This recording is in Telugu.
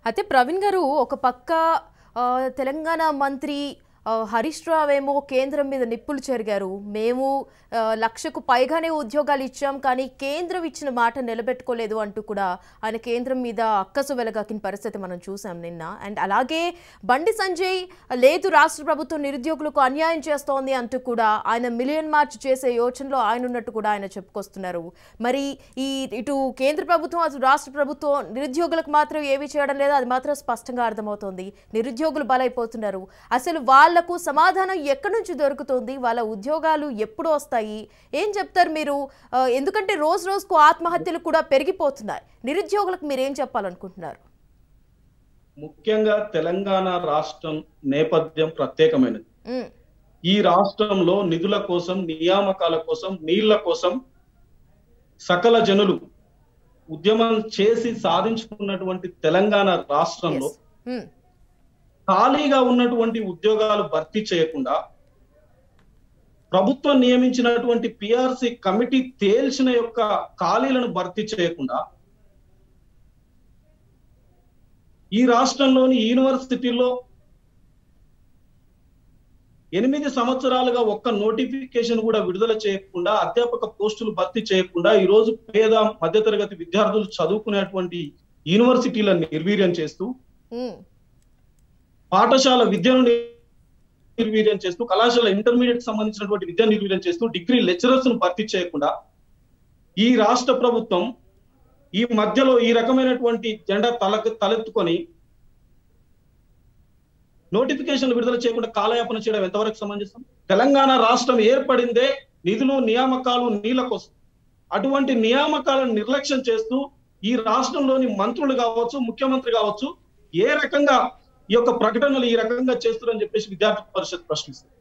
అయితే ప్రవీణ్ గారు ఒక పక్క ఆ, తెలంగాణ మంత్రి ఆ, హరీష్ రావు ఏమో కేంద్రం మీద నిప్పులు చెరిగారు మేము ఆ, లక్షకు పైగానే ఉద్యోగాలు ఇచ్చాం కానీ కేంద్రం ఇచ్చిన మాట నిలబెట్టుకోలేదు అంటూ కూడా ఆయన కేంద్రం మీద అక్కసు వెలగాకిన పరిస్థితి మనం చూసాం నిన్న అండ్ అలాగే బండి సంజయ్ లేదు రాష్ట్ర ప్రభుత్వం నిరుద్యోగులకు అన్యాయం చేస్తోంది అంటూ కూడా ఆయన మిలియన్ మార్చ్ చేసే యోచనలో ఆయన ఉన్నట్టు కూడా ఆయన చెప్పుకొస్తున్నారు మరి ఈ ఇటు కేంద్ర ప్రభుత్వం అటు రాష్ట్ర ప్రభుత్వం నిరుద్యోగులకు మాత్రం ఏమీ చేయడం లేదు అది మాత్రం స్పష్టంగా అర్థమవుతోంది నిరుద్యోగులు బలైపోతున్నారు అసలు వాళ్లకు సమాధానం ఎక్కడి నుంచి దొరుకుతుంది వాళ్ళ ఉద్యోగాలు ఎప్పుడు వస్తాయి ఏం చెప్తారు మీరు ఆ, ఎందుకంటే రోజు రోజుకు ఆత్మహత్యలు కూడా పెరిగిపోతున్నాయి నిరుద్యోగులకు మీరు ఏం చెప్పాలనుకుంటున్నారు ముఖ్యంగా తెలంగాణ రాష్ట్రం నేపథ్యం ప్రత్యేకమైనది ఉమ్, ఈ రాష్ట్రంలో నిధుల కోసం నియామకాల కోసం నీళ్ల కోసం సకల జనులు ఉద్యమం చేసి సాధించుకున్నటువంటి తెలంగాణ రాష్ట్రంలో yes. ఉమ్, ఖాళీగా ఉన్నటువంటి ఉద్యోగాలు భర్తీ చేయకుండా ప్రభుత్వం నియమించినటువంటి పిఆర్సి కమిటీ తేల్చిన యొక్క ఖాళీలను భర్తీ చేయకుండా ఈ రాష్ట్రంలోని యూనివర్సిటీలో ఎనిమిది సంవత్సరాలుగా ఒక్క నోటిఫికేషన్ కూడా విడుదల చేయకుండా అధ్యాపక పోస్టులు భర్తీ చేయకుండా ఈ రోజు పేద మధ్యతరగతి విద్యార్థులు చదువుకునేటువంటి యూనివర్సిటీలను నిర్వీర్యం చేస్తూ ఉమ్, పాఠశాల విద్యను నిర్వీర్యం చేస్తూ కళాశాల ఇంటర్మీడియట్ సంబంధించినటువంటి విద్య నిర్వీర్యం చేస్తూ డిగ్రీ లెక్చరర్స్ ను భర్తీ చేయకుండా ఈ రాష్ట్ర ప్రభుత్వం ఈ మధ్యలో ఈ రకమైనటువంటి జెండా తల తలెత్తుకొని నోటిఫికేషన్ విడుదల చేయకుండా కాలయాపన చేయడం ఎంతవరకు సమంజసం తెలంగాణ రాష్ట్రం ఏర్పడిందే నిధులు నియామకాలు నీళ్ల కోసం అటువంటి నియామకాలను నిర్లక్ష్యం చేస్తూ ఈ రాష్ట్రంలోని మంత్రులు కావచ్చు ముఖ్యమంత్రి కావచ్చు ఏ రకంగా ఈ యొక్క ప్రకటనలు ఈ రకంగా చేస్తున్నారని చెప్పేసి విద్యార్థి పరిషత్ ప్రశ్నిస్తుంది